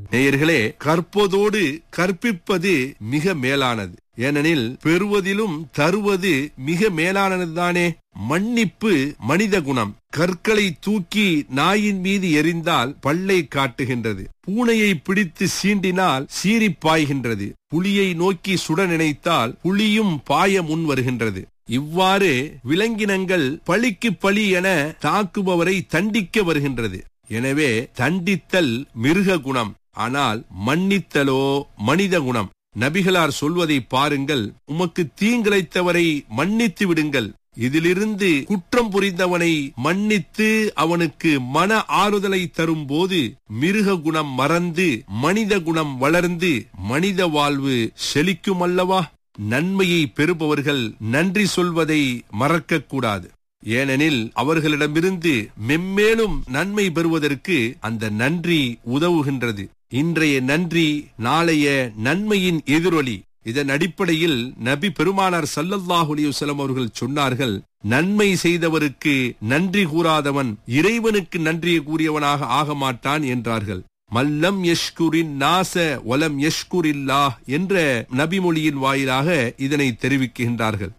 நேயர்களே கற்பதோடு கற்பிப்பது மிக மேலானது ஏனெனில் பெறுவதிலும் தருவது மிக மேலானதுதானே மன்னிப்பு மனித குணம் கற்களை தூக்கி நாயின் மீது எரிந்தால் பல்லை காட்டுகின்றது பூனையை பிடித்து சீண்டினால் சீறி பாய்கின்றது புலியை நோக்கி சுட நினைத்தால் புலியும் பாய முன் வருகின்றது இவ்வாறு விலங்கினங்கள் பழிக்கு பழி என தாக்குபவரை தண்டிக்க வருகின்றது எனவே தண்டித்தல் மிருக குணம் ஆனால் மன்னித்தலோ மனித குணம் நபிகளார் சொல்வதை பாருங்கள் உமக்கு தீங்கிழைத்தவரை மன்னித்து விடுங்கள் இதிலிருந்து குற்றம் புரிந்தவனை மன்னித்து அவனுக்கு மன ஆறுதலை தரும் போது மிருக குணம் மறந்து மனித குணம் வளர்ந்து மனித வாழ்வு செழிக்கும் அல்லவா நன்மையை பெறுபவர்கள் நன்றி சொல்வதை மறக்க கூடாது ஏனெனில் அவர்களிடமிருந்து மெம்மேலும் நன்மை பெறுவதற்கு அந்த நன்றி உதவுகின்றது இன்றைய நன்றி நாளைய நன்மையின் எதிரொலி இதன் அடிப்படையில் நபி பெருமானார் சல்லல்லாஹு அலைஹி வஸல்லம் அவர்கள் சொன்னார்கள் நன்மை செய்தவருக்கு நன்றி கூறாதவன் இறைவனுக்கு நன்றி கூறியவனாக ஆக மாட்டான் என்றார்கள் மல்லம் யஷ்குரின் நாச வலம் யஷ்குரில்லா என்ற நபிமொழியின் வாயிலாக இதனை தெரிவிக்கின்றார்கள்